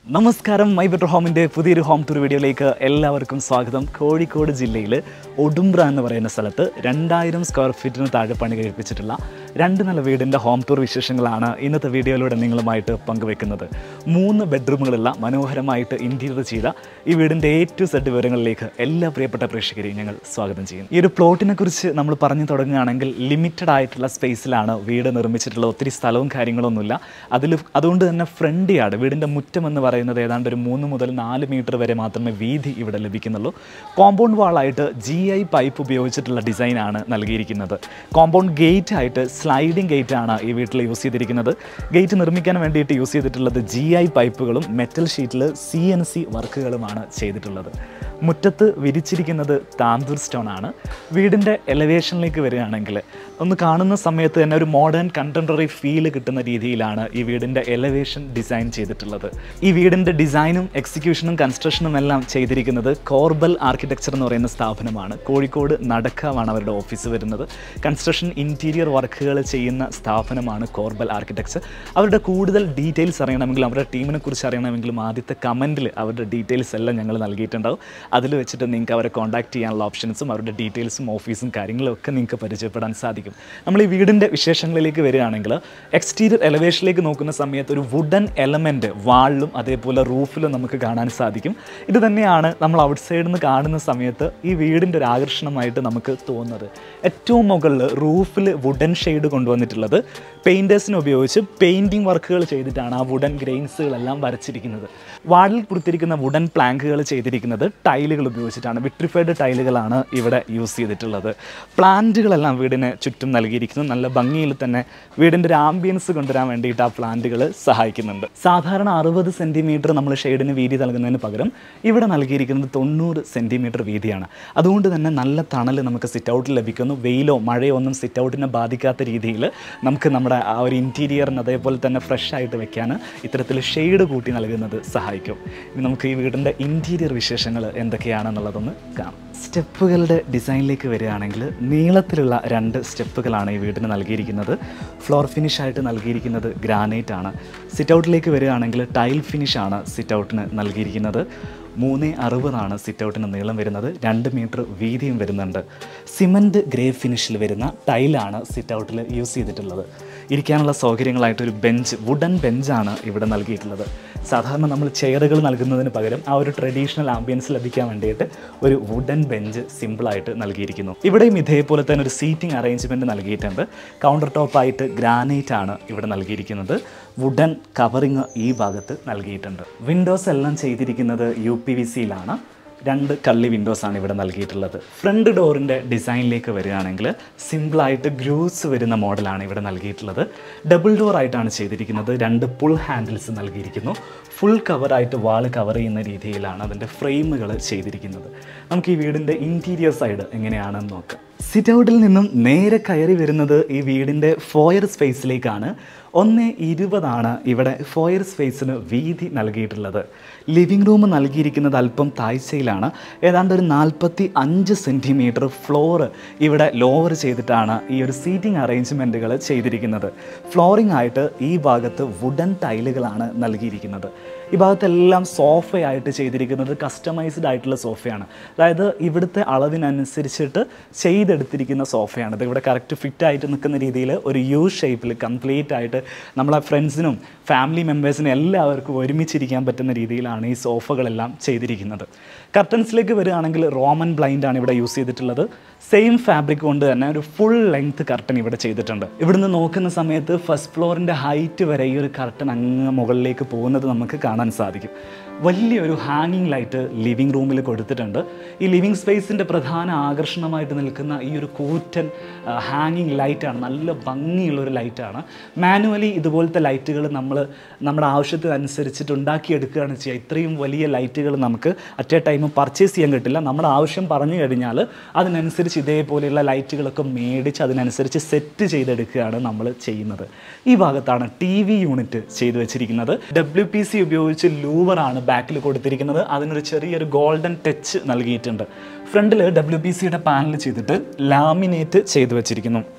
നമസ്കാരം my better ഹോമിൻ്റെ പുതിയൊരു home tour വീഡിയോയിലേക്ക് എല്ലാവർക്കും സ്വാഗതം കോഴിക്കോട് ജില്ലയിൽ ഒടുമ്പ്ര എന്ന് പറയുന്ന സ്ഥലത്ത് രണ്ടായിരം സ്ക്വയർ ഫീറ്റിന് താഴെ പണി കഴിപ്പിച്ചിട്ടുള്ള രണ്ട് നില വീടിൻ്റെ ഹോം ടൂർ വിശേഷങ്ങളാണ് ഇന്നത്തെ വീഡിയോയിലൂടെ നിങ്ങളുമായിട്ട് പങ്കുവെക്കുന്നത് മൂന്ന് ബെഡ്റൂമുകളുള്ള മനോഹരമായിട്ട് ഇൻറ്റീരിയർ ചെയ്ത ഈ വീടിൻ്റെ എ ടു സെഡ് വിവരങ്ങളിലേക്ക് എല്ലാ പ്രിയപ്പെട്ട പ്രേക്ഷകരെയും ഞങ്ങൾ സ്വാഗതം ചെയ്യും ഈ ഒരു പ്ലോട്ടിനെ കുറിച്ച് നമ്മൾ പറഞ്ഞു തുടങ്ങുകയാണെങ്കിൽ ലിമിറ്റഡ് ആയിട്ടുള്ള സ്പേസിലാണ് വീട് നിർമ്മിച്ചിട്ടുള്ളത് ഒത്തിരി സ്ഥലവും കാര്യങ്ങളൊന്നുമില്ല അതിൽ അതുകൊണ്ട് തന്നെ ഫ്രണ്ട് യാർഡ് വീടിൻ്റെ മുറ്റം എന്ന് പറയുന്നത് ഏതാണ്ട് ഒരു മൂന്ന് മുതൽ നാല് മീറ്റർ വരെ മാത്രമേ വീതി ഇവിടെ ലഭിക്കുന്നുള്ളൂ കോമ്പൗണ്ട് വാളായിട്ട് ജി ഐ പൈപ്പ് ഉപയോഗിച്ചിട്ടുള്ള ഡിസൈനാണ് നൽകിയിരിക്കുന്നത് കോമ്പൗണ്ട് ഗേറ്റ് ആയിട്ട് സ്ലൈഡിംഗ് ഗേറ്റ് ആണ് ഈ വീട്ടിൽ യൂസ് ചെയ്തിരിക്കുന്നത് ഗേറ്റ് നിർമ്മിക്കാൻ വേണ്ടിയിട്ട് യൂസ് ചെയ്തിട്ടുള്ളത് ജി ഐ പൈപ്പുകളും മെറ്റൽ ഷീറ്റിൽ സി എൻ സി വർക്കുകളുമാണ് ചെയ്തിട്ടുള്ളത് മുറ്റത്ത് വിരിച്ചിരിക്കുന്നത് താന്തൂർ സ്റ്റോൺ ആണ് വീടിൻ്റെ എലവേഷനിലേക്ക് വരികയാണെങ്കിൽ ഒന്ന് കാണുന്ന സമയത്ത് തന്നെ ഒരു മോഡേൺ കണ്ടംപററി ഫീല് കിട്ടുന്ന രീതിയിലാണ് ഈ വീടിൻ്റെ എലവേഷൻ ഡിസൈൻ ചെയ്തിട്ടുള്ളത് ഈ വീടിൻ്റെ ഡിസൈനും എക്സിക്യൂഷനും കൺസ്ട്രക്ഷനും എല്ലാം ചെയ്തിരിക്കുന്നത് കോർബൽ ആർക്കിടെക്ചർ എന്ന് പറയുന്ന സ്ഥാപനമാണ് കോഴിക്കോട് നടക്കാവാണ് അവരുടെ ഓഫീസ് വരുന്നത് കൺസ്ട്രക്ഷൻ ഇൻറ്റീരിയർ വർക്കുകൾ ചെയ്യുന്ന സ്ഥാപനമാണ് കോർബൽ ആർക്കിടെക്ചർ അവരുടെ കൂടുതൽ ഡീറ്റെയിൽസ് അറിയണമെങ്കിലും അവരുടെ ടീമിനെ കുറിച്ച് അറിയണമെങ്കിലും ആദ്യത്തെ കമൻറ്റിൽ അവരുടെ ഡീറ്റെയിൽസ് എല്ലാം ഞങ്ങൾ നൽകിയിട്ടുണ്ടാവും അതിൽ വെച്ചിട്ട് നിങ്ങൾക്ക് അവരെ കോൺടാക്ട് ചെയ്യാനുള്ള ഓപ്ഷൻസും അവരുടെ ഡീറ്റെയിൽസും ഓഫീസും കാര്യങ്ങളും ഒക്കെ നിങ്ങൾക്ക് പരിചയപ്പെടാൻ സാധിക്കും നമ്മൾ ഈ വീടിൻ്റെ വിശേഷങ്ങളിലേക്ക് വരികയാണെങ്കിൽ എക്സ്റ്റീരിയർ എലവേഷനിലേക്ക് നോക്കുന്ന സമയത്ത് ഒരു വുഡൻ എലമെൻറ്റ് വാളിലും അതേപോലെ റൂഫിലും നമുക്ക് കാണാൻ സാധിക്കും ഇത് തന്നെയാണ് നമ്മൾ ഔട്ട് സൈഡിൽ നിന്ന് കാണുന്ന സമയത്ത് ഈ വീടിൻ്റെ ഒരു ആകർഷണമായിട്ട് നമുക്ക് തോന്നുന്നത് ഏറ്റവും മുകളിൽ റൂഫിൽ വുഡൻ ഷെയ്ഡ് കൊണ്ടുവന്നിട്ടുള്ളത് പെയിൻറ്റേഴ്സിനെ ഉപയോഗിച്ച് പെയിൻറ്റിങ് വർക്കുകൾ ചെയ്തിട്ടാണ് ആ വുഡൻ ഗ്രെയിൻസുകളെല്ലാം വരച്ചിരിക്കുന്നത് വാളിൽ കൊടുത്തിരിക്കുന്ന വുഡൻ പ്ലാങ്കുകൾ ചെയ്തിരിക്കുന്നത് ടൈലുകൾ ഉപയോഗിച്ചിട്ടാണ് വിട്രിഫൈഡ് ടൈലുകളാണ് ഇവിടെ യൂസ് ചെയ്തിട്ടുള്ളത് പ്ലാന്റുകളെല്ലാം വീടിന് ചുറ്റും നൽകിയിരിക്കുന്നു നല്ല ഭംഗിയിൽ തന്നെ വീടിൻ്റെ ഒരു ആംബിയൻസ് കൊണ്ടുവരാൻ വേണ്ടിയിട്ട് ആ പ്ലാന്റുകൾ സഹായിക്കുന്നുണ്ട് സാധാരണ അറുപത് സെൻറ്റിമീറ്റർ നമ്മൾ ഷെയ്ഡിന് വീതി നൽകുന്നതിന് പകരം ഇവിടെ നൽകിയിരിക്കുന്നത് തൊണ്ണൂറ് സെൻറ്റിമീറ്റർ വീതിയാണ് അതുകൊണ്ട് തന്നെ നല്ല തണൽ നമുക്ക് സിറ്റ് ഔട്ടിൽ ലഭിക്കുന്നു വെയിലോ മഴയോ ഒന്നും സിറ്റ് ഔട്ടിനെ ബാധിക്കാത്ത രീതിയിൽ നമുക്ക് നമ്മുടെ ആ ഒരു ഇൻറ്റീരിയറിന് അതേപോലെ തന്നെ ഫ്രഷ് ആയിട്ട് വെക്കാൻ ഇത്തരത്തിൽ ഷെയ്ഡ് കൂട്ടി നൽകുന്നത് സഹായിക്കും ഇനി നമുക്ക് ഈ വീടിൻ്റെ ഇൻറ്റീരിയർ വിശേഷങ്ങൾ എന്തൊക്കെയാണെന്നുള്ളതൊന്ന് കാണാം സ്റ്റെപ്പുകളുടെ ഡിസൈനിലേക്ക് വരികയാണെങ്കിൽ നീളത്തിലുള്ള രണ്ട് സ്റ്റെപ്പുകളാണ് ഈ വീടിന് നൽകിയിരിക്കുന്നത് ഫ്ലോർ ഫിനിഷ് ആയിട്ട് നൽകിയിരിക്കുന്നത് ഗ്രാനൈറ്റ് ആണ് സിറ്റ് ഔട്ടിലേക്ക് വരികയാണെങ്കിൽ ടൈൽ ഫിനിഷ് ആണ് സിറ്റ് ഔട്ടിന് നൽകിയിരിക്കുന്നത് മൂന്ന് അറുപതാണ് സിറ്റ് ഔട്ടിന് നീളം വരുന്നത് രണ്ട് മീറ്റർ വീതിയും വരുന്നുണ്ട് സിമൻറ്റ് ഗ്രേ ഫിനിഷിൽ വരുന്ന ടൈലാണ് സിറ്റ് ഔട്ടിൽ യൂസ് ചെയ്തിട്ടുള്ളത് ഇരിക്കാനുള്ള സൗകര്യങ്ങളായിട്ട് ഒരു ബെഞ്ച് വുഡൻ ബെഞ്ചാണ് ഇവിടെ നൽകിയിട്ടുള്ളത് സാധാരണ നമ്മൾ ചെയറുകൾ നൽകുന്നതിന് പകരം ആ ഒരു ട്രഡീഷണൽ ആംബിയൻസ് ലഭിക്കാൻ വേണ്ടിയിട്ട് ഒരു വുഡൻ ബെഞ്ച് സിമ്പിളായിട്ട് നൽകിയിരിക്കുന്നു ഇവിടെയും ഇതേപോലെ തന്നെ ഒരു സീറ്റിംഗ് അറേഞ്ച്മെൻറ്റ് നൽകിയിട്ടുണ്ട് കൗണ്ടർ ടോപ്പായിട്ട് ഗ്രാനൈറ്റ് ആണ് ഇവിടെ നൽകിയിരിക്കുന്നത് വുഡൻ കവറിങ് ഈ ഭാഗത്ത് നൽകിയിട്ടുണ്ട് വിൻഡോസ് എല്ലാം ചെയ്തിരിക്കുന്നത് യു പി വി സിയിലാണ് രണ്ട് കള്ളി വിൻഡോസ് ആണ് ഇവിടെ നൽകിയിട്ടുള്ളത് ഫ്രണ്ട് ഡോറിൻ്റെ ഡിസൈനിലേക്ക് വരികയാണെങ്കിൽ സിമ്പിളായിട്ട് ഗ്രൂസ് വരുന്ന മോഡലാണ് ഇവിടെ നൽകിയിട്ടുള്ളത് ഡബിൾ ഡോർ ആയിട്ടാണ് ചെയ്തിരിക്കുന്നത് രണ്ട് പുൾ ഹാൻഡിൽസ് നൽകിയിരിക്കുന്നു ഫുൾ കവറായിട്ട് വാള് കവർ ചെയ്യുന്ന രീതിയിലാണ് അതിൻ്റെ ഫ്രെയിമുകൾ ചെയ്തിരിക്കുന്നത് നമുക്ക് ഈ വീടിൻ്റെ ഇൻറ്റീരിയർ സൈഡ് എങ്ങനെയാണെന്ന് നോക്കാം സിറ്റ് ഔട്ടിൽ നിന്നും നേരെ കയറി വരുന്നത് ഈ വീടിൻ്റെ ഫോയർ സ്പേസിലേക്കാണ് ഒന്ന് ഇരുപതാണ് ഇവിടെ ഫോയർ സ്പേസിന് വീതി നൽകിയിട്ടുള്ളത് ലിവിംഗ് റൂം നൽകിയിരിക്കുന്നത് അല്പം താഴ്ചയിലാണ് ഏതാണ്ട് ഒരു നാൽപ്പത്തി അഞ്ച് സെൻറ്റിമീറ്റർ ഫ്ലോർ ഇവിടെ ലോവർ ചെയ്തിട്ടാണ് ഈ ഒരു സീറ്റിംഗ് അറേഞ്ച്മെൻറ്റുകൾ ചെയ്തിരിക്കുന്നത് ഫ്ലോറിംഗ് ആയിട്ട് ഈ ഭാഗത്ത് വുഡൻ ടൈലുകളാണ് നൽകിയിരിക്കുന്നത് ഈ ഭാഗത്തെല്ലാം സോഫയായിട്ട് ചെയ്തിരിക്കുന്നത് കസ്റ്റമൈസ്ഡ് ആയിട്ടുള്ള സോഫയാണ് അതായത് ഇവിടുത്തെ അളവിനനുസരിച്ചിട്ട് ചെയ്തെടുത്തിരിക്കുന്ന സോഫയാണ് ഇത് ഇവിടെ കറക്റ്റ് ഫിറ്റ് ആയിട്ട് നിൽക്കുന്ന രീതിയിൽ ഒരു യു ഷേപ്പിൽ കംപ്ലീറ്റ് ആയിട്ട് നമ്മളെ ഫ്രണ്ട്സിനും ഫാമിലി മെമ്പേഴ്സിനും എല്ലാവർക്കും ഒരുമിച്ചിരിക്കാൻ പറ്റുന്ന രീതിയിലാണ് ഈ സോഫകളെല്ലാം ചെയ്തിരിക്കുന്നത് കർട്ടൻസിലേക്ക് വരികയാണെങ്കിൽ റോമൻ ബ്ലൈൻഡ് ആണ് ഇവിടെ യൂസ് ചെയ്തിട്ടുള്ളത് സെയിം ഫാബ്രിക് കൊണ്ട് തന്നെ ഒരു ഫുൾ ലെങ്ത് കർട്ടൻ ഇവിടെ ചെയ്തിട്ടുണ്ട് ഇവിടുന്ന് നോക്കുന്ന സമയത്ത് ഫസ്റ്റ് ഫ്ലോറിൻ്റെ ഹൈറ്റ് വരെ ഈ ഒരു കർട്ടൻ അങ്ങ് മുകളിലേക്ക് പോകുന്നത് നമുക്ക് കാണാൻ സാധിക്കും വലിയൊരു ഹാങ്ങിങ് ലൈറ്റ് ലിവിങ് റൂമിൽ കൊടുത്തിട്ടുണ്ട് ഈ ലിവിങ് സ്പേസിൻ്റെ പ്രധാന ആകർഷണമായിട്ട് നിൽക്കുന്ന ഈ ഒരു കൂറ്റൻ ഹാങ്ങിങ് ലൈറ്റാണ് നല്ല ഭംഗിയുള്ള ഒരു ലൈറ്റാണ് മാനുവലി ഇതുപോലത്തെ ലൈറ്റുകൾ നമ്മൾ നമ്മുടെ ആവശ്യത്തിനനുസരിച്ചിട്ട് ഉണ്ടാക്കിയെടുക്കുകയാണ് ചെയ്യുക ഇത്രയും വലിയ ലൈറ്റുകൾ നമുക്ക് അറ്റ് എ ടൈം പർച്ചേസ് ചെയ്യാൻ കിട്ടില്ല നമ്മുടെ ആവശ്യം പറഞ്ഞു കഴിഞ്ഞാൽ അതിനനുസരിച്ച് ഇതേപോലെയുള്ള ലൈറ്റുകളൊക്കെ മേടിച്ച് അതിനനുസരിച്ച് സെറ്റ് ചെയ്തെടുക്കുകയാണ് നമ്മൾ ചെയ്യുന്നത് ഈ ഭാഗത്താണ് ടി വി യൂണിറ്റ് ചെയ്തു വെച്ചിരിക്കുന്നത് ഡബ്ല്യു പി സി ഉപയോഗിച്ച് ലൂവറാണ് ബാക്കിൽ കൊടുത്തിരിക്കുന്നത് അതിനൊരു ചെറിയൊരു ഗോൾഡൻ ടച്ച് നൽകിയിട്ടുണ്ട് ഫ്രണ്ടിൽ ഡബ്ല്യു പി സിയുടെ പാനൽ ചെയ്തിട്ട് ലാമിനേറ്റ് ചെയ്തു വെച്ചിരിക്കുന്നു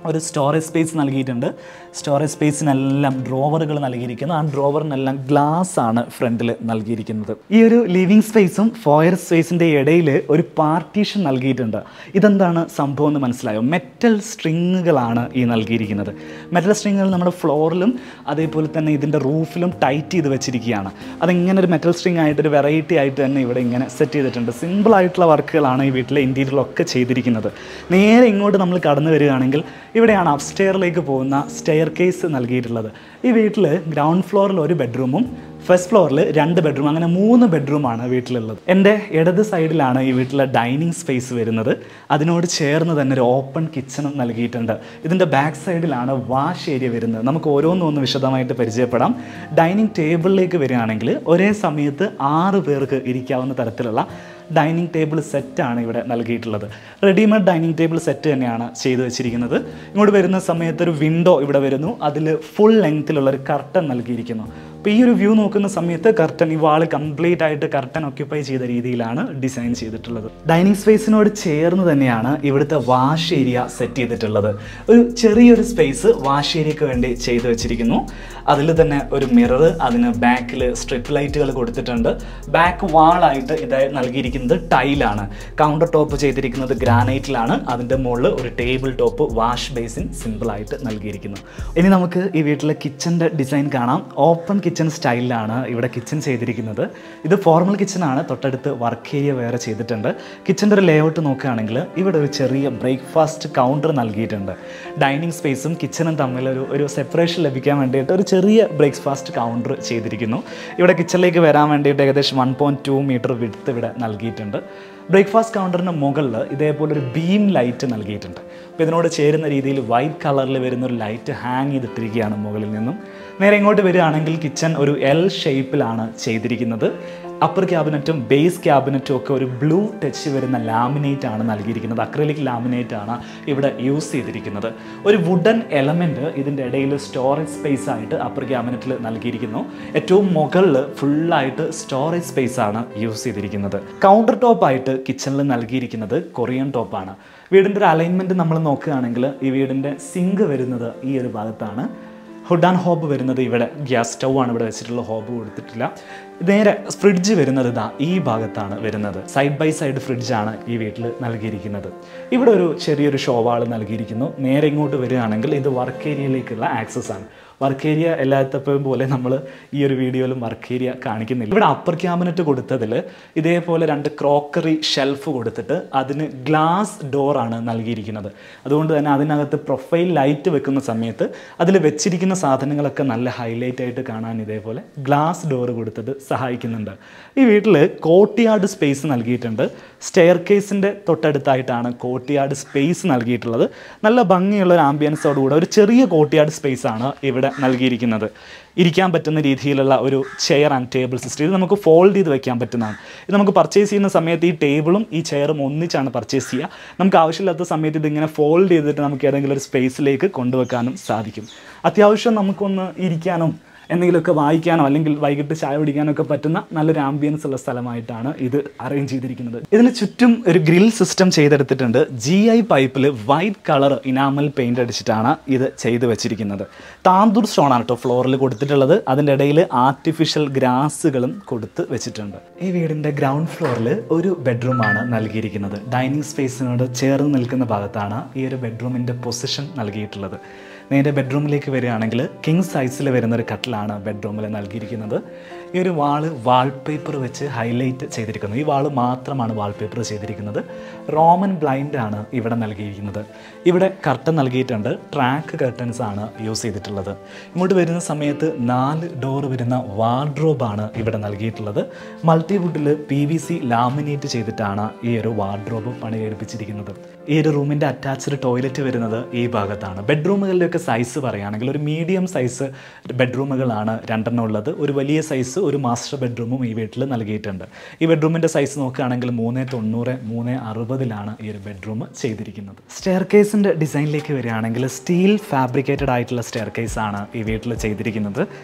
ഒരു സ്റ്റോറേജ് സ്പേസ് നൽകിയിട്ടുണ്ട് സ്റ്റോറേജ് സ്പേസിനെല്ലാം ഡ്രോവറുകൾ നൽകിയിരിക്കുന്നു ആ ഡ്രോവറിനെല്ലാം ഗ്ലാസ് ആണ് ഫ്രണ്ടിൽ നൽകിയിരിക്കുന്നത് ഈ ഒരു ലിവിങ് സ്പേസും ഫോയർ സ്പേസിൻ്റെ ഇടയിൽ ഒരു പാർട്ടീഷൻ നൽകിയിട്ടുണ്ട് ഇതെന്താണ് സംഭവം എന്ന് മനസ്സിലായോ മെറ്റൽ സ്ട്രിങ്ങുകളാണ് ഈ നൽകിയിരിക്കുന്നത് മെറ്റൽ സ്ട്രിങ്ങുകൾ നമ്മുടെ ഫ്ലോറിലും അതേപോലെ തന്നെ ഇതിൻ്റെ റൂഫിലും ടൈറ്റ് ചെയ്ത് വെച്ചിരിക്കുകയാണ് അതിങ്ങനെ ഒരു മെറ്റൽ സ്ട്രിങ് ആയിട്ട് ഒരു വെറൈറ്റി ആയിട്ട് തന്നെ ഇവിടെ ഇങ്ങനെ സെറ്റ് ചെയ്തിട്ടുണ്ട് സിമ്പിൾ ആയിട്ടുള്ള വർക്കുകളാണ് ഈ വീട്ടിലെ ഇൻറ്റീരിയറിലൊക്കെ ചെയ്തിരിക്കുന്നത് നേരെ ഇങ്ങോട്ട് നമ്മൾ കടന്നു വരികയാണെങ്കിൽ ഇവിടെയാണ് അപ്സ്റ്റെയറിലേക്ക് പോകുന്ന സ്റ്റെയർ കേസ് നൽകിയിട്ടുള്ളത് ഈ വീട്ടിൽ ഗ്രൗണ്ട് ഫ്ലോറിൽ ഒരു ബെഡ്റൂമും ഫസ്റ്റ് ഫ്ലോറിൽ രണ്ട് ബെഡ്റൂം അങ്ങനെ മൂന്ന് ബെഡ്റൂമാണ് വീട്ടിലുള്ളത് എൻ്റെ ഇടത് സൈഡിലാണ് ഈ വീട്ടിലെ ഡൈനിങ് സ്പേസ് വരുന്നത് അതിനോട് ചേർന്ന് തന്നെ ഒരു ഓപ്പൺ കിച്ചണും നൽകിയിട്ടുണ്ട് ഇതിൻ്റെ ബാക്ക് സൈഡിലാണ് വാഷ് ഏരിയ വരുന്നത് നമുക്ക് ഓരോന്നും ഒന്ന് വിശദമായിട്ട് പരിചയപ്പെടാം ഡൈനിങ് ടേബിളിലേക്ക് വരികയാണെങ്കിൽ ഒരേ സമയത്ത് ആറ് പേർക്ക് ഇരിക്കാവുന്ന തരത്തിലുള്ള ഡൈനിങ് ടേബിൾ സെറ്റാണ് ഇവിടെ നൽകിയിട്ടുള്ളത് റെഡിമെയ്ഡ് ഡൈനിങ് ടേബിൾ സെറ്റ് തന്നെയാണ് ചെയ്തു വെച്ചിരിക്കുന്നത് ഇങ്ങോട്ട് വരുന്ന സമയത്ത് ഒരു വിൻഡോ ഇവിടെ വരുന്നു അതിൽ ഫുൾ ലെങ്ത്തിലുള്ള ഒരു കർട്ടൻ നൽകിയിരിക്കുന്നു അപ്പോൾ ഈ ഒരു വ്യൂ നോക്കുന്ന സമയത്ത് കർട്ടൻ ഈ വാള് കംപ്ലീറ്റ് ആയിട്ട് കർട്ടൻ ഒക്യുപ്പൈ ചെയ്ത രീതിയിലാണ് ഡിസൈൻ ചെയ്തിട്ടുള്ളത് ഡൈനിങ് സ്പേസിനോട് ചേർന്ന് തന്നെയാണ് ഇവിടുത്തെ വാഷ് ഏരിയ സെറ്റ് ചെയ്തിട്ടുള്ളത് ഒരു ചെറിയൊരു സ്പേസ് വാഷ് ഏരിയക്ക് വേണ്ടി ചെയ്തു വെച്ചിരിക്കുന്നു അതിൽ തന്നെ ഒരു മിറർ അതിന് ബാക്കിൽ സ്ട്രിപ്പ് ലൈറ്റുകൾ കൊടുത്തിട്ടുണ്ട് ബാക്ക് വാളായിട്ട് ഇതായി നൽകിയിരിക്കുന്നത് ടൈലാണ് കൗണ്ടർ ടോപ്പ് ചെയ്തിരിക്കുന്നത് ഗ്രാനൈറ്റിലാണ് അതിൻ്റെ മുകളിൽ ഒരു ടേബിൾ ടോപ്പ് വാഷ് ബേസിൻ സിമ്പിളായിട്ട് നൽകിയിരിക്കുന്നു ഇനി നമുക്ക് ഈ വീട്ടിലെ കിച്ചൻ്റെ ഡിസൈൻ കാണാം ഓപ്പൺ കിച്ചൺ സ്റ്റൈലിലാണ് ഇവിടെ കിച്ചൺ ചെയ്തിരിക്കുന്നത് ഇത് ഫോർമൽ കിച്ചൺ ആണ് തൊട്ടടുത്ത് വർക്ക് ഏരിയ വേറെ ചെയ്തിട്ടുണ്ട് കിച്ചൻ്റെ ഒരു ലേഔട്ട് നോക്കുകയാണെങ്കിൽ ഇവിടെ ഒരു ചെറിയ ബ്രേക്ക്ഫാസ്റ്റ് കൗണ്ടർ നൽകിയിട്ടുണ്ട് ഡൈനിങ് സ്പേസും കിച്ചണും തമ്മിൽ ഒരു ഒരു സെപ്പറേഷൻ ലഭിക്കാൻ വേണ്ടിയിട്ട് ഒരു ചെറിയ ബ്രേക്ക്ഫാസ്റ്റ് കൗണ്ടർ ചെയ്തിരിക്കുന്നു ഇവിടെ കിച്ചണിലേക്ക് വരാൻ വേണ്ടിയിട്ട് ഏകദേശം വൺ പോയിൻറ്റ് ടു മീറ്റർ വിടുത്ത് ഇവിടെ നൽകിയിട്ടുണ്ട് ബ്രേക്ക്ഫാസ്റ്റ് കൗണ്ടറിന് മുകളിൽ ഇതേപോലെ ഒരു ബീം ലൈറ്റ് നൽകിയിട്ടുണ്ട് അപ്പോൾ ഇതിനോട് ചേരുന്ന രീതിയിൽ വൈറ്റ് കളറിൽ വരുന്ന ഒരു ലൈറ്റ് ഹാങ് ചെയ്തിട്ടിരിക്കുകയാണ് മുകളിൽ നിന്നും നേരെ ഇങ്ങോട്ട് വരികയാണെങ്കിൽ കിച്ചൺ ഒരു എൽ ഷേപ്പിലാണ് ചെയ്തിരിക്കുന്നത് അപ്പർ ക്യാബിനറ്റും ബേസ് ക്യാബിനറ്റും ഒക്കെ ഒരു ബ്ലൂ ടച്ച് വരുന്ന ലാമിനേറ്റ് ആണ് നൽകിയിരിക്കുന്നത് അക്രലിക് ലാമിനേറ്റ് ആണ് ഇവിടെ യൂസ് ചെയ്തിരിക്കുന്നത് ഒരു വുഡൻ എലമെൻറ്റ് ഇതിൻ്റെ ഇടയിൽ സ്റ്റോറേജ് സ്പേസ് ആയിട്ട് അപ്പർ ക്യാബിനറ്റിൽ നൽകിയിരിക്കുന്നു ഏറ്റവും മുകളിൽ ഫുള്ളായിട്ട് സ്റ്റോറേജ് സ്പേസ് ആണ് യൂസ് ചെയ്തിരിക്കുന്നത് കൗണ്ടർ ടോപ്പായിട്ട് കിച്ചണിൽ നൽകിയിരിക്കുന്നത് കൊറിയൻ ടോപ്പാണ് വീടിൻ്റെ ഒരു അലൈൻമെൻറ്റ് നമ്മൾ നോക്കുകയാണെങ്കിൽ ഈ വീടിൻ്റെ സിങ്ക് വരുന്നത് ഈ ഒരു ഭാഗത്താണ് ഹുഡ് ആൻഡ് ഹോബ് വരുന്നത് ഇവിടെ ഗ്യാസ് സ്റ്റൗ ആണ് ഇവിടെ വെച്ചിട്ടുള്ള ഹോബ് കൊടുത്തിട്ടില്ല നേരെ ഫ്രിഡ്ജ് വരുന്നത് ഇതാ ഈ ഭാഗത്താണ് വരുന്നത് സൈഡ് ബൈ സൈഡ് ഫ്രിഡ്ജാണ് ഈ വീട്ടിൽ നൽകിയിരിക്കുന്നത് ഇവിടെ ഒരു ചെറിയൊരു ഷോവാൾ നൽകിയിരിക്കുന്നു നേരെ ഇങ്ങോട്ട് വരികയാണെങ്കിൽ ഇത് വർക്ക് ഏരിയയിലേക്കുള്ള ആക്സസ് ആണ് വർക്ക് ഏരിയ എല്ലാത്തപ്പോഴും പോലെ നമ്മൾ ഈ ഒരു വീഡിയോയിലും വർക്ക് ഏരിയ കാണിക്കുന്നില്ല ഇവിടെ അപ്പർ ക്യാബിനറ്റ് കൊടുത്തതിൽ ഇതേപോലെ രണ്ട് ക്രോക്കറി ഷെൽഫ് കൊടുത്തിട്ട് അതിന് ഗ്ലാസ് ഡോറാണ് നൽകിയിരിക്കുന്നത് അതുകൊണ്ട് തന്നെ അതിനകത്ത് പ്രൊഫൈൽ ലൈറ്റ് വെക്കുന്ന സമയത്ത് അതിൽ വെച്ചിരിക്കുന്ന സാധനങ്ങളൊക്കെ നല്ല ഹൈലൈറ്റ് ആയിട്ട് കാണാൻ ഇതേപോലെ ഗ്ലാസ് ഡോർ കൊടുത്തത് സഹായിക്കുന്നുണ്ട് ഈ വീട്ടിൽ കോട്ടിയാട് സ്പേസ് നൽകിയിട്ടുണ്ട് സ്റ്റെയർ കേസിൻ്റെ തൊട്ടടുത്തായിട്ടാണ് കോട്ടിയാട് സ്പേസ് നൽകിയിട്ടുള്ളത് നല്ല ഭംഗിയുള്ള ഒരു ആംബിയൻസോടുകൂടെ ഒരു ചെറിയ കോട്ടിയാട് സ്പേസ് ആണ് ഇവിടെ നൽകിയിരിക്കുന്നത് ഇരിക്കാൻ പറ്റുന്ന രീതിയിലുള്ള ഒരു ചെയർ ആൻഡ് ടേബിൾ സിസ്റ്റം ഇത് നമുക്ക് ഫോൾഡ് ചെയ്ത് വെക്കാൻ പറ്റുന്നതാണ് ഇത് നമുക്ക് പർച്ചേസ് ചെയ്യുന്ന സമയത്ത് ഈ ടേബിളും ഈ ചെയറും ഒന്നിച്ചാണ് പർച്ചേസ് ചെയ്യുക നമുക്ക് ആവശ്യമില്ലാത്ത സമയത്ത് ഇതിങ്ങനെ ഫോൾഡ് ചെയ്തിട്ട് നമുക്ക് ഏതെങ്കിലും ഒരു സ്പേസിലേക്ക് കൊണ്ടുവെക്കാനും സാധിക്കും അത്യാവശ്യം നമുക്കൊന്ന് ഇരിക്കാനും എന്തെങ്കിലുമൊക്കെ വായിക്കാനോ അല്ലെങ്കിൽ വൈകിട്ട് ചായ കുടിക്കാനോ ഒക്കെ പറ്റുന്ന നല്ലൊരു ആംബിയൻസ് ഉള്ള സ്ഥലമായിട്ടാണ് ഇത് അറേഞ്ച് ചെയ്തിരിക്കുന്നത് ഇതിന് ചുറ്റും ഒരു ഗ്രിൽ സിസ്റ്റം ചെയ്തെടുത്തിട്ടുണ്ട് ജി ഐ പൈപ്പിൽ വൈറ്റ് കളർ ഇനാമൽ പെയിന്റ് അടിച്ചിട്ടാണ് ഇത് ചെയ്ത് വെച്ചിരിക്കുന്നത് താന്തൂർ സ്റ്റോൺ ആണ് കേട്ടോ ഫ്ലോറിൽ കൊടുത്തിട്ടുള്ളത് അതിൻ്റെ ഇടയിൽ ആർട്ടിഫിഷ്യൽ ഗ്രാസുകളും കൊടുത്ത് വെച്ചിട്ടുണ്ട് ഈ വീടിൻ്റെ ഗ്രൗണ്ട് ഫ്ലോറിൽ ഒരു ബെഡ്റൂമാണ് നൽകിയിരിക്കുന്നത് ഡൈനിങ് സ്പേസിനോട് ചേർന്ന് നിൽക്കുന്ന ഭാഗത്താണ് ഈ ഒരു ബെഡ്റൂമിൻ്റെ പൊസിഷൻ നൽകിയിട്ടുള്ളത് നേരെ ബെഡ്റൂമിലേക്ക് വരികയാണെങ്കിൽ കിങ് സൈസിൽ വരുന്ന ഒരു കട്ടിലാണ് ബെഡ്റൂമിൽ നൽകിയിരിക്കുന്നത് ഈ ഒരു വാള് വാൾപേപ്പർ വെച്ച് ഹൈലൈറ്റ് ചെയ്തിരിക്കുന്നത് ഈ വാള് മാത്രമാണ് വാൾപേപ്പർ ചെയ്തിരിക്കുന്നത് റോമൻ ബ്ലൈൻഡ് ആണ് ഇവിടെ നൽകിയിരിക്കുന്നത് ഇവിടെ കർട്ടൻ നൽകിയിട്ടുണ്ട് ട്രാക്ക് കർട്ടൻസ് ആണ് യൂസ് ചെയ്തിട്ടുള്ളത് ഇങ്ങോട്ട് വരുന്ന സമയത്ത് നാല് ഡോർ വരുന്ന വാർഡ്രോബാണ് ഇവിടെ നൽകിയിട്ടുള്ളത് മൾട്ടിവുഡിൽ പി വി സി ലാമിനേറ്റ് ചെയ്തിട്ടാണ് ഈ ഒരു വാർഡ്രോബ് പണി കഴിപ്പിച്ചിരിക്കുന്നത് ഈ ഒരു റൂമിൻ്റെ അറ്റാച്ച്ഡ് ടോയ്ലറ്റ് വരുന്നത് ഈ ഭാഗത്താണ് ബെഡ്റൂമുകളിലൊക്കെ സൈസ് പറയുകയാണെങ്കിൽ ഒരു മീഡിയം സൈസ് ബെഡ്റൂമുകളാണ് രണ്ടെണ്ണം ഉള്ളത് ഒരു വലിയ സൈസ് ഒരു മാസ്റ്റർ ബെഡ്റൂമും ഈ വീട്ടിൽ നൽകിയിട്ടുണ്ട് ഈ ബെഡ്റൂമിൻ്റെ സൈസ് നോക്കുകയാണെങ്കിൽ മൂന്ന് തൊണ്ണൂറ് മൂന്ന് അറുപതിലാണ് ഈ ഒരു ബെഡ്റൂം ചെയ്തിരിക്കുന്നത് സ്റ്റെയർ കേസിൻ്റെ ഡിസൈനിലേക്ക് വരികയാണെങ്കിൽ സ്റ്റീൽ ഫാബ്രിക്കേറ്റഡ് ആയിട്ടുള്ള സ്റ്റെയർ കേസാണ് ഈ വീട്ടിൽ ചെയ്തിരിക്കുന്നത്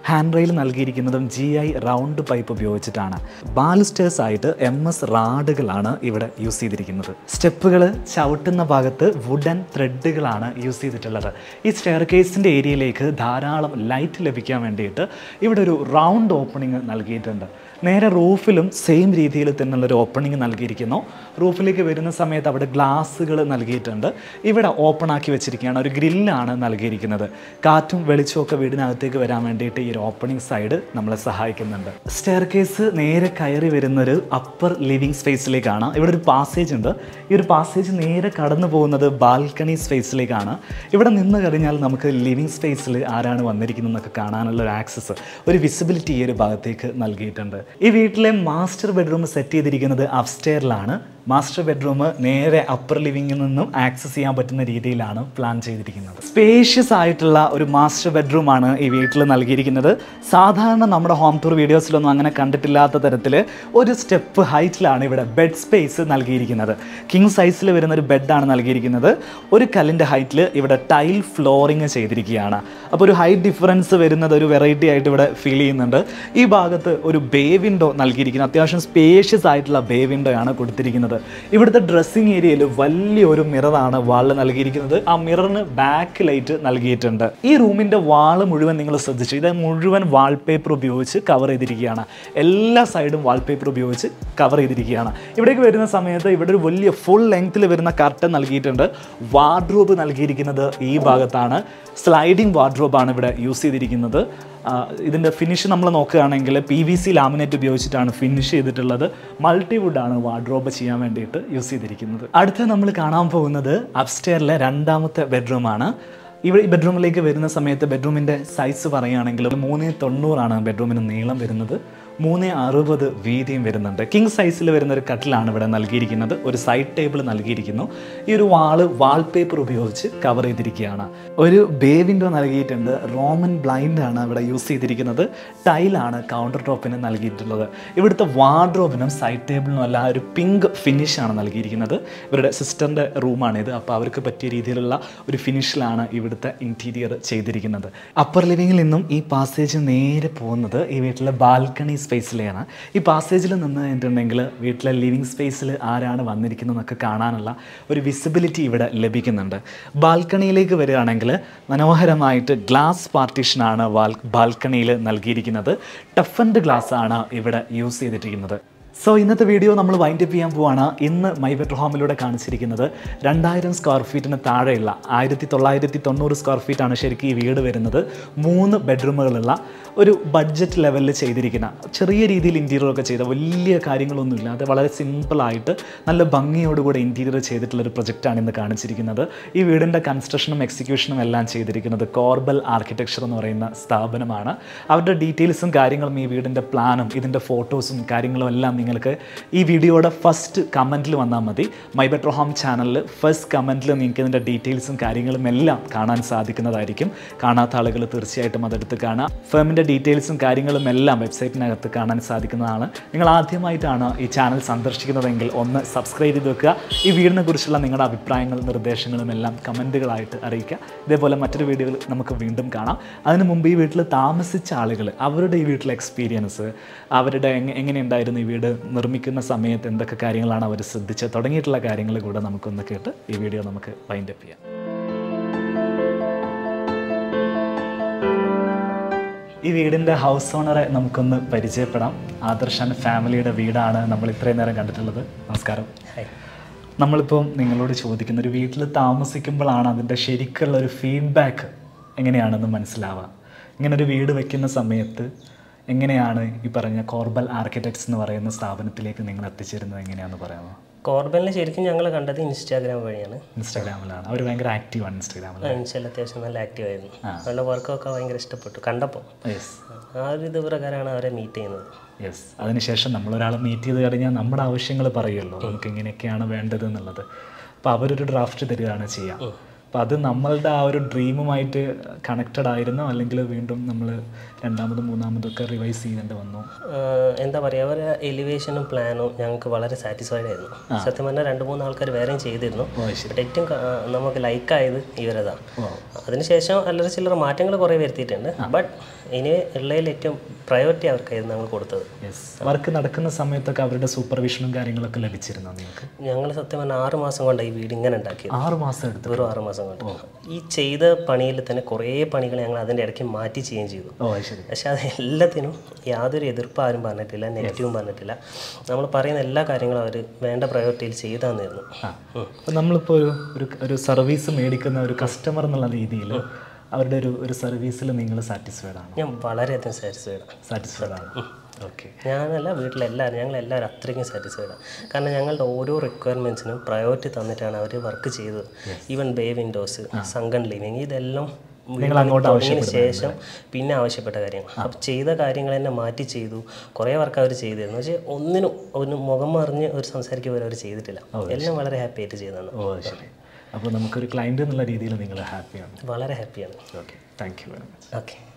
ഹാൻഡ് റെയിൽ നൽകിയിരിക്കുന്നതും ജി ഐ റൗണ്ട് പൈപ്പ് ഉപയോഗിച്ചിട്ടാണ് ബാലിസ്റ്റേഴ്സ് ആയിട്ട് എം എസ് റാഡുകളാണ് ഇവിടെ യൂസ് ചെയ്തിരിക്കുന്നത് സ്റ്റെപ്പുകൾ ചവിട്ടുന്ന ഭാഗത്ത് വുഡൻ ത്രെഡുകളാണ് യൂസ് ചെയ്തിട്ടുള്ളത് ഈ സ്റ്റെയർ കേസിൻ്റെ ഏരിയയിലേക്ക് ധാരാളം ലൈറ്റ് ലഭിക്കാൻ വേണ്ടിയിട്ട് ഇവിടെ ഒരു റൗണ്ട് ഓപ്പണിംഗ് നൽകിയിട്ടുണ്ട് നേരെ റൂഫിലും സെയിം രീതിയിൽ തന്നെയുള്ള ഒരു ഓപ്പണിംഗ് നൽകിയിരിക്കുന്നു റൂഫിലേക്ക് വരുന്ന സമയത്ത് അവിടെ ഗ്ലാസ്സുകൾ നൽകിയിട്ടുണ്ട് ഇവിടെ ഓപ്പൺ ആക്കി വെച്ചിരിക്കുകയാണ് ഒരു ഗ്രില്ലാണ് നൽകിയിരിക്കുന്നത് കാറ്റും വെളിച്ചവും ഒക്കെ വീടിനകത്തേക്ക് വരാൻ വേണ്ടിയിട്ട് ഈ ഒരു ഓപ്പണിംഗ് സൈഡ് നമ്മളെ സഹായിക്കുന്നുണ്ട് സ്റ്റെയർ കേസ് നേരെ കയറി വരുന്നൊരു അപ്പർ ലിവിങ് സ്പേസിലേക്കാണ് ഇവിടെ ഒരു പാസേജ് ഉണ്ട് ഈ ഒരു പാസേജ് നേരെ കടന്നു പോകുന്നത് ബാൽക്കണി സ്പേസിലേക്കാണ് ഇവിടെ നിന്ന് കഴിഞ്ഞാൽ നമുക്ക് ലിവിങ് സ്പേസിൽ ആരാണ് വന്നിരിക്കുന്നതെന്നൊക്കെ കാണാനുള്ള ഒരു ആക്സസ് ഒരു വിസിബിലിറ്റി ഈ ഒരു ഭാഗത്തേക്ക് നൽകിയിട്ടുണ്ട് ഈ വീട്ടിലെ മാസ്റ്റർ ബെഡ്റൂം സെറ്റ് ചെയ്തിരിക്കുന്നത് അപ്സ്റ്റെയറിലാണ് മാസ്റ്റർ ബെഡ്റൂം നേരെ അപ്പർ ലിവിങ്ങിൽ നിന്നും ആക്സസ് ചെയ്യാൻ പറ്റുന്ന രീതിയിലാണ് പ്ലാൻ ചെയ്തിരിക്കുന്നത് സ്പേഷ്യസ് ആയിട്ടുള്ള ഒരു മാസ്റ്റർ ബെഡ്റൂം ആണ് ഈ വീട്ടിൽ നൽകിയിരിക്കുന്നത് സാധാരണ നമ്മുടെ ഹോം ടൂർ വീഡിയോസിലൊന്നും അങ്ങനെ കണ്ടിട്ടില്ലാത്ത തരത്തിൽ ഒരു സ്റ്റെപ്പ് ഹൈറ്റിലാണ് ഇവിടെ ബെഡ് സ്പേസ് നൽകിയിരിക്കുന്നത് കിങ് സൈസിൽ വരുന്ന ഒരു ബെഡാണ് നൽകിയിരിക്കുന്നത് ഒരു കല്ലിൻ്റെ ഹൈറ്റിൽ ഇവിടെ ടൈൽ ഫ്ലോറിങ് ചെയ്തിരിക്കുകയാണ് അപ്പോൾ ഒരു ഹൈറ്റ് ഡിഫറൻസ് വരുന്നത് ഒരു വെറൈറ്റി ആയിട്ട് ഇവിടെ ഫീൽ ചെയ്യുന്നുണ്ട് ഈ ഭാഗത്ത് ഒരു ബേ വിൻഡോ നൽകിയിരിക്കുന്നത് അത്യാവശ്യം സ്പേഷ്യസ് ആയിട്ടുള്ള ബേ വിൻഡോ ആണ് കൊടുത്തിരിക്കുന്നത് ഇവിടുത്തെ ഡ്രസ്സിങ് ഏരിയയിൽ വലിയൊരു മിററാണ് വാളിൽ നൽകിയിരിക്കുന്നത് ആ മിററിന് ബാക്ക് ലൈറ്റ് നൽകിയിട്ടുണ്ട് ഈ റൂമിൻ്റെ വാള് മുഴുവൻ നിങ്ങൾ ശ്രദ്ധിച്ചു ഇത് മുഴുവൻ വാൾപേപ്പർ ഉപയോഗിച്ച് കവർ ചെയ്തിരിക്കുകയാണ് എല്ലാ സൈഡും വാൾപേപ്പർ ഉപയോഗിച്ച് കവർ ചെയ്തിരിക്കുകയാണ് ഇവിടേക്ക് വരുന്ന സമയത്ത് ഇവിടെ ഒരു വലിയ ഫുൾ ലെങ്ത്തിൽ വരുന്ന കർട്ടൻ നൽകിയിട്ടുണ്ട് വാർഡ്രോബ് നൽകിയിരിക്കുന്നത് ഈ ഭാഗത്താണ് സ്ലൈഡിംഗ് വാർഡ്രോബാണ് ഇവിടെ യൂസ് ചെയ്തിരിക്കുന്നത് ആ, ഇതിൻ്റെ ഫിനിഷ് നമ്മൾ നോക്കുകയാണെങ്കിൽ പി വി സി ലാമിനേറ്റ് ഉപയോഗിച്ചിട്ടാണ് ഫിനിഷ് ചെയ്തിട്ടുള്ളത് മൾട്ടിവുഡാണ് വാർഡ്രോബ് ചെയ്യാൻ വേണ്ടിയിട്ട് യൂസ് ചെയ്തിരിക്കുന്നത് അടുത്ത നമ്മൾ കാണാൻ പോകുന്നത് അപ്സ്റ്റെയറിലെ രണ്ടാമത്തെ ബെഡ്റൂമാണ് ഇവിടെ ഈ ബെഡ്റൂമിലേക്ക് വരുന്ന സമയത്ത് ബെഡ്റൂമിൻ്റെ സൈസ് പറയുകയാണെങ്കിൽ മൂന്ന് തൊണ്ണൂറാണ് ബെഡ്റൂമിന് നീളം വരുന്നത് മൂന്ന് അറുപത് വീതിയും വരുന്നുണ്ട് കിങ് സൈസിൽ വരുന്ന ഒരു കട്ടിലാണ് ഇവിടെ നൽകിയിരിക്കുന്നത് ഒരു സൈഡ് ടേബിൾ നൽകിയിരിക്കുന്നു ഈ ഒരു വാള് വാൾപേപ്പർ ഉപയോഗിച്ച് കവർ ചെയ്തിരിക്കുകയാണ് ഒരു ബേ വിൻഡോ നൽകിയിട്ടുണ്ട് റോമൻ ബ്ലൈൻഡ് ആണ് ഇവിടെ യൂസ് ചെയ്തിരിക്കുന്നത് ടൈലാണ് കൗണ്ടർ ടോപ്പിന് നൽകിയിട്ടുള്ളത് ഇവിടുത്തെ വാർഡ്രോബിനും സൈഡ് ടേബിളിനും എല്ലാം ഒരു പിങ്ക് ഫിനിഷാണ് നൽകിയിരിക്കുന്നത് ഇവരുടെ സിസ്റ്ററിൻ്റെ റൂമാണിത് അപ്പോൾ അവർക്ക് പറ്റിയ രീതിയിലുള്ള ഒരു ഫിനിഷിലാണ് ഇവിടുത്തെ ഇൻറ്റീരിയർ ചെയ്തിരിക്കുന്നത് അപ്പർ ലിവിങ്ങിൽ നിന്നും ഈ പാസേജ് നേരെ പോകുന്നത് ഈ വീട്ടിലെ ബാൽക്കണി സ്പേസിലെയാണ് ഈ പാസേജിൽ നിന്ന് കഴിഞ്ഞിട്ടുണ്ടെങ്കിൽ വീട്ടിലെ ലിവിങ് സ്പേസിൽ ആരാണ് വന്നിരിക്കുന്നതെന്നൊക്കെ കാണാനുള്ള ഒരു വിസിബിലിറ്റി ഇവിടെ ലഭിക്കുന്നുണ്ട് ബാൽക്കണിയിലേക്ക് വരികയാണെങ്കിൽ മനോഹരമായിട്ട് ഗ്ലാസ് പാർട്ടീഷനാണ് വാൽ ബാൽക്കണിയിൽ നൽകിയിരിക്കുന്നത് ടഫൻഡ് ഗ്ലാസ് ആണ് ഇവിടെ യൂസ് ചെയ്തിരിക്കുന്നത് സോ ഇന്നത്തെ വീഡിയോ നമ്മൾ വൈൻഡപ്പ് ചെയ്യാൻ പോവാണ് ഇന്ന് മൈ ബെറ്റർ ഹോമിലൂടെ കാണിച്ചിരിക്കുന്നത് രണ്ടായിരം സ്ക്വയർ ഫീറ്റിന് താഴെയുള്ള ആയിരത്തി തൊള്ളായിരത്തി തൊണ്ണൂറ് സ്ക്വയർ ഫീറ്റാണ് ശരിക്കും ഈ വീട് വരുന്നത് മൂന്ന് ബെഡ്റൂമുകളുള്ള ഒരു ബഡ്ജറ്റ് ലെവലിൽ ചെയ്തിരിക്കുന്ന ചെറിയ രീതിയിൽ ഇൻറ്റീരിയർ ഒക്കെ ചെയ്ത വലിയ കാര്യങ്ങളൊന്നും ഇല്ലാതെ വളരെ സിമ്പിളായിട്ട് നല്ല ഭംഗിയോടുകൂടി ഇൻറ്റീരിയർ ചെയ്തിട്ടുള്ള ഒരു പ്രൊജക്റ്റാണ് ഇന്ന് കാണിച്ചിരിക്കുന്നത് ഈ വീടിൻ്റെ കൺസ്ട്രക്ഷനും എക്സിക്യൂഷനും എല്ലാം ചെയ്തിരിക്കുന്നത് കോർബൽ ആർക്കിടെക്ചർ എന്ന് പറയുന്ന സ്ഥാപനമാണ് അവരുടെ ഡീറ്റെയിൽസും കാര്യങ്ങളും ഈ വീടിൻ്റെ പ്ലാനും ഇതിൻ്റെ ഫോട്ടോസും കാര്യങ്ങളും എല്ലാം നിങ്ങൾക്ക് ഈ വീഡിയോയുടെ ഫസ്റ്റ് കമൻറ്റിൽ വന്നാൽ മതി മൈ ബെറ്റർ ഹോം ചാനലിൽ ഫസ്റ്റ് കമൻറ്റിൽ നിങ്ങൾക്ക് ഇതിൻ്റെ ഡീറ്റെയിൽസും കാര്യങ്ങളും എല്ലാം കാണാൻ സാധിക്കുന്നതായിരിക്കും കാണാത്ത ആളുകൾ തീർച്ചയായിട്ടും അതെടുത്ത് കാണാം ഫേമിൻ്റെ ഡീറ്റെയിൽസും കാര്യങ്ങളും എല്ലാം വെബ്സൈറ്റിനകത്ത് കാണാൻ സാധിക്കുന്നതാണ് നിങ്ങൾ ആദ്യമായിട്ടാണ് ഈ ചാനൽ സന്ദർശിക്കുന്നതെങ്കിൽ ഒന്ന് സബ്സ്ക്രൈബ് ചെയ്ത് വെക്കുക ഈ വീടിനെ കുറിച്ചുള്ള നിങ്ങളുടെ അഭിപ്രായങ്ങളും നിർദ്ദേശങ്ങളും എല്ലാം കമൻറ്റുകളായിട്ട് അറിയിക്കുക ഇതേപോലെ മറ്റൊരു വീഡിയോകൾ നമുക്ക് വീണ്ടും കാണാം അതിന് മുമ്പ് ഈ വീട്ടിൽ താമസിച്ച ആളുകൾ അവരുടെ ഈ വീട്ടിലെ എക്സ്പീരിയൻസ് അവരുടെ എങ്ങ- എങ്ങനെയുണ്ടായിരുന്നു ഈ വീട് നിർമ്മിക്കുന്ന സമയത്ത് എന്തൊക്കെ കാര്യങ്ങളാണ് അവർ ശ്രദ്ധിച്ചത് തുടങ്ങിയിട്ടുള്ള കാര്യങ്ങൾ കൂടെ നമുക്കൊന്ന് കേട്ട് ഈ വീഡിയോ നമുക്ക് വൈൻഡപ്പ് ചെയ്യാം ഈ വീടിൻ്റെ ഹൗസ് ഓണറെ നമുക്കൊന്ന് പരിചയപ്പെടാം ആദർശൻ ഫാമിലിയുടെ വീടാണ് നമ്മൾ ഇത്രയും നേരം കണ്ടിട്ടുള്ളത് നമസ്കാരം നമ്മളിപ്പം നിങ്ങളോട് ചോദിക്കുന്ന ഒരു വീട്ടിൽ താമസിക്കുമ്പോഴാണ് അതിൻ്റെ ശരിക്കുള്ള ഒരു ഫീഡ്ബാക്ക് എങ്ങനെയാണെന്ന് മനസ്സിലാവുക ഇങ്ങനെ ഒരു വീട് വെക്കുന്ന സമയത്ത് എങ്ങനെയാണ് ഈ പറഞ്ഞ കോർബൽ ആർക്കിടെക്ട്സ് എന്ന് പറയുന്ന സ്ഥാപനത്തിലേക്ക് നിങ്ങൾ എത്തിച്ചേരുന്നത് എങ്ങനെയാണെന്ന് പറയാമോ കോർബനിൽ ശരിക്കും ഞങ്ങൾ കണ്ടത് ഇൻസ്റ്റാഗ്രാം വഴിയാണ് ഇൻസ്റ്റാഗ്രാമിലാണ് അവർ ഭയങ്കര ആക്റ്റീവാണ് ഇൻസ്റ്റാഗ്രാമിൽ ഇൻസ്റ്റയിൽ അത്യാവശ്യം നല്ല ആക്റ്റീവ് ആയിരുന്നു അവരുടെ വർക്കൊക്കെ ഭയങ്കര ഇഷ്ടപ്പെട്ടു കണ്ടപ്പോൾ യെസ് ആ ഒരു ഇത് പ്രകാരമാണ് അവരെ മീറ്റ് ചെയ്യുന്നത് യെസ് അതിനുശേഷം നമ്മളൊരാളെ മീറ്റ് ചെയ്ത് കഴിഞ്ഞാൽ നമ്മുടെ ആവശ്യങ്ങൾ പറയുമല്ലോ നമുക്ക് ഇങ്ങനെയൊക്കെയാണ് വേണ്ടത് എന്നുള്ളത് അപ്പോൾ അവരൊരു ഡ്രാഫ്റ്റ് തരികയാണ് ചെയ്യുക അപ്പോൾ അത് നമ്മളുടെ ആ ഒരു ഡ്രീമുമായിട്ട് കണക്റ്റഡ് ആയിരുന്നോ അല്ലെങ്കിൽ വീണ്ടും നമ്മൾ രണ്ടാമതും മൂന്നാമതും ഒക്കെ റിവൈസ് ചെയ്യേണ്ടി വന്നു ആഹ് എന്താ പറയുക അവരുടെ എലിവേഷനും പ്ലാനും ഞങ്ങൾക്ക് വളരെ സാറ്റിസ്ഫൈഡ് ആയിരുന്നു സത്യം പറഞ്ഞാൽ രണ്ട് മൂന്ന് ആൾക്കാർ വേറെയും ചെയ്തിരുന്നു ബട്ട് ഏറ്റവും ക- നമുക്ക് ലൈക്കായത് ഇവരതാണ് അതിനുശേഷം അല്ലറ ചില്ലറ മാറ്റങ്ങൾ കുറേ വരുത്തിയിട്ടുണ്ട് ബട്ട് ഇനി ഉള്ളതിൽ ഏറ്റവും പ്രയോറിറ്റി അവർക്കായിരുന്നു ഞങ്ങൾ കൊടുത്തത് യെസ് വർക്ക് നടക്കുന്ന സമയത്തൊക്കെ അവരുടെ സൂപ്പർവിഷനും കാര്യങ്ങളൊക്കെ ലഭിച്ചിരുന്നോ നിങ്ങൾക്ക് ഞങ്ങൾ സത്യം പറഞ്ഞാൽ ആറ് മാസം കൊണ്ടാണ് ഈ വീട് ഇങ്ങനെ ഉണ്ടാക്കിയത് ആറ് മാസം എടുത്തു വെറും ആറ് മാസം കൊണ്ട് ഈ ചെയ്ത പണിയിൽ തന്നെ കുറേ പണികൾ ഞങ്ങൾ അതിൻ്റെ ഇടയ്ക്ക് മാറ്റി ചെയ്യുകയും ചെയ്തു ഓ അത് ശരി പക്ഷെ അത് എല്ലാത്തിനും യാതൊരു എതിർപ്പ് ആരും പറഞ്ഞിട്ടില്ല നെഗറ്റീവും പറഞ്ഞിട്ടില്ല നമ്മൾ പറയുന്ന എല്ലാ കാര്യങ്ങളും അവർ വേണ്ട പ്രയോറിറ്റിയിൽ ചെയ്തു തന്നിരുന്നു ഉം. അപ്പോൾ നമ്മളിപ്പോൾ ഒരു ഒരു ഒരു സർവീസ് മേടിക്കുന്ന ഒരു കസ്റ്റമർ എന്നുള്ള രീതിയിൽ അവരുടെ ഒരു ഒരു സർവീസിൽ നിങ്ങൾ സാറ്റിസ്ഫൈഡ് ആണ് ഞാൻ വളരെയധികം സാറ്റിസ്ഫൈഡാണ് സാറ്റിസ്ഫൈഡ് ആണ് ഓക്കെ ഞാനല്ല വീട്ടിലെല്ലാവരും ഞങ്ങൾ എല്ലാവരും അത്രയ്ക്കും സാറ്റിസ്ഫൈഡാണ് കാരണം ഞങ്ങളുടെ ഓരോ റിക്വയർമെൻറ്റ്സിനും പ്രയോറിറ്റി തന്നിട്ടാണ് അവർ വർക്ക് ചെയ്തത് even bay windows sunken living ഇതെല്ലാം നിങ്ങൾ അങ്ങോട്ട് തുടങ്ങിയതിന് ശേഷം പിന്നെ ആവശ്യപ്പെട്ട കാര്യങ്ങൾ അപ്പോൾ ചെയ്ത കാര്യങ്ങൾ തന്നെ മാറ്റി ചെയ്തു കുറേ വർക്ക് അവർ ചെയ്തിരുന്നു പക്ഷേ ഒന്നിനും ഒരു മുഖം മറിഞ്ഞ് ഒരു സംസാരിക്കുക പോലും അവർ ചെയ്തിട്ടില്ല എല്ലാം വളരെ ഹാപ്പി ആയിട്ട് ചെയ്തതാണ് ഓ അത് ശരി അപ്പോൾ നമുക്കൊരു ക്ലയൻറ്റ് എന്നുള്ള രീതിയിൽ നിങ്ങൾ ഹാപ്പിയാണ് വളരെ ഹാപ്പിയാണ് okay thank you very much okay